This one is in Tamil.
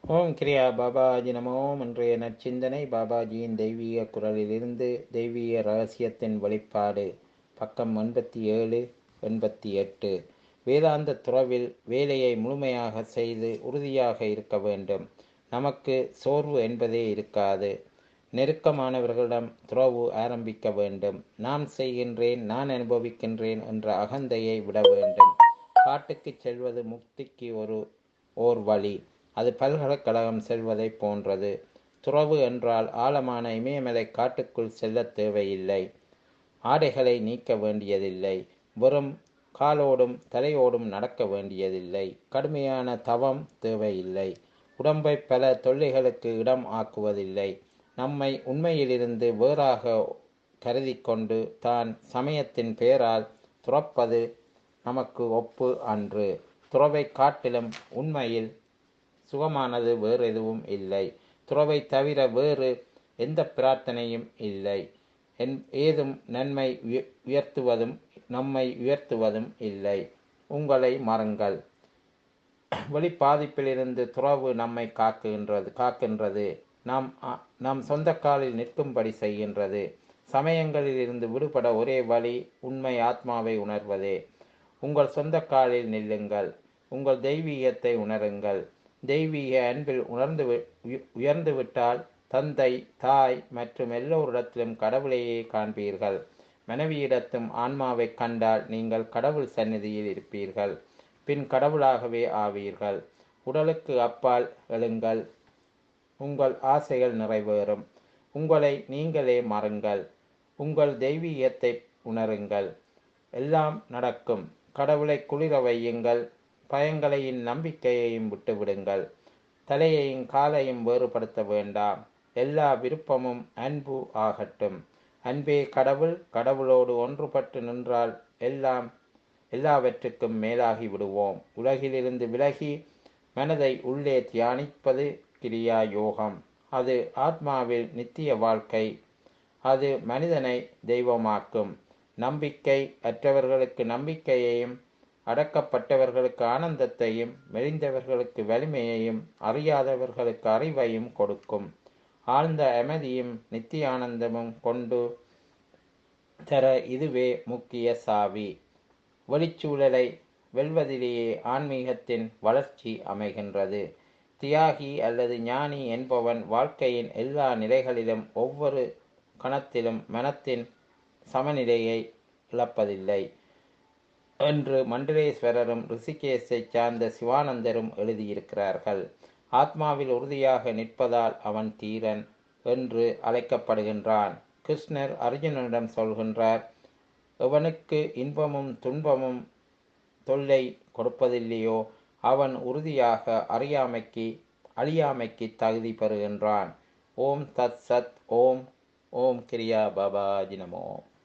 ஓம் கிரியா பாபாஜி நமோ இன்றைய நற்சிந்தனை பாபாஜியின் தெய்வீக குரலிலிருந்து தெய்வீக ரகசியத்தின் வெளிப்பாடு பக்கம் எண்பத்தி ஏழு எண்பத்தி எட்டு வேதாந்த துறவில் வேலையை முழுமையாக செய்து உறுதியாக இருக்க வேண்டும் நமக்கு சோர்வு என்பதே இருக்காது நெருக்கமானவர்களிடம் துறவு ஆரம்பிக்க வேண்டும் நான் செய்கின்றேன் நான் அனுபவிக்கின்றேன் என்ற அகந்தையை விட வேண்டும் காட்டுக்கு செல்வது முக்திக்கு ஒரு ஓர் வழி அது பல்கலைக்கழகம் செல்வதை போன்றது துறவு என்றால் ஆழமான இமயமலை காட்டுக்குள் செல்ல தேவையில்லை ஆடைகளை நீக்க வேண்டியதில்லை வெறும் காலோடும் தலையோடும் நடக்க வேண்டியதில்லை கடுமையான தவம் தேவையில்லை உடம்பை பல தொல்லைகளுக்கு இடம் ஆக்குவதில்லை நம்மை உண்மையிலிருந்து வேறாக கருதி கொண்டு தான் சமயத்தின் பெயரால் துறப்பது நமக்கு ஒப்பு அன்று துறவை காட்டிலும் உண்மையில் சுகமானது வேறு எதுவும் இல்லை துறவை தவிர வேறு எந்த பிரார்த்தனையும் இல்லை என் ஏதும் நன்மை உயர்த்துவதும் நம்மை உயர்த்துவதும் இல்லை உங்களை மறங்கள் வெளிப்பாதிப்பிலிருந்து துறவு நம்மை காக்குகின்றது காக்கின்றது நாம் நம் சொந்த காலில் நிற்கும்படி செய்கின்றது சமயங்களில் இருந்து விடுபட ஒரே வழி உண்மை ஆத்மாவை உணர்வதே உங்கள் சொந்த காலில் நில்லுங்கள் உங்கள் தெய்வீகத்தை உணருங்கள் தெய்வீக அன்பில் உணர்ந்து உயர்ந்து விட்டால் தந்தை தாய் மற்றும் எல்லோரிடத்திலும் கடவுளையே காண்பீர்கள் மனைவியிடத்தும் ஆன்மாவை கண்டால் நீங்கள் கடவுள் சந்நிதியில் இருப்பீர்கள் பின் கடவுளாகவே ஆவீர்கள் உடலுக்கு அப்பால் எழுங்கள் உங்கள் ஆசைகள் நிறைவேறும் உங்களை நீங்களே மறுங்கள் உங்கள் தெய்வீகத்தை உணருங்கள் எல்லாம் நடக்கும் கடவுளை குளிர வையுங்கள் பயங்களையும் நம்பிக்கையையும் விட்டுவிடுங்கள் தலையையும் காலையும் வேறுபடுத்த வேண்டாம் எல்லா விருப்பமும் அன்பு ஆகட்டும் அன்பே கடவுள் கடவுளோடு ஒன்றுபட்டு நின்றால் எல்லாம் எல்லாவற்றுக்கும் மேலாகி விடுவோம் உலகிலிருந்து விலகி மனதை உள்ளே தியானிப்பது கிரியா யோகம் அது ஆத்மாவில் நித்திய வாழ்க்கை அது மனிதனை தெய்வமாக்கும் நம்பிக்கை அற்றவர்களுக்கு நம்பிக்கையையும் அடக்கப்பட்டவர்களுக்கு ஆனந்தத்தையும் மெலிந்தவர்களுக்கு வலிமையையும் அறியாதவர்களுக்கு அறிவையும் கொடுக்கும் ஆழ்ந்த அமைதியும் நித்திய ஆனந்தமும் கொண்டு தர இதுவே முக்கிய சாவி வெளிச்சூழலை வெல்வதிலேயே ஆன்மீகத்தின் வளர்ச்சி அமைகின்றது தியாகி அல்லது ஞானி என்பவன் வாழ்க்கையின் எல்லா நிலைகளிலும் ஒவ்வொரு கணத்திலும் மனத்தின் சமநிலையை இழப்பதில்லை என்று மண்டலேஸ்வரரும் ரிஷிகேஷை சார்ந்த சிவானந்தரும் எழுதியிருக்கிறார்கள் ஆத்மாவில் உறுதியாக நிற்பதால் அவன் தீரன் என்று அழைக்கப்படுகின்றான் கிருஷ்ணர் அர்ஜுனனிடம் சொல்கின்றார் எவனுக்கு இன்பமும் துன்பமும் தொல்லை கொடுப்பதில்லையோ அவன் உறுதியாக அறியாமைக்கு அழியாமைக்கு தகுதி பெறுகின்றான் ஓம் தத் சத் ஓம் ஓம் கிரியா பாபாஜி நமோ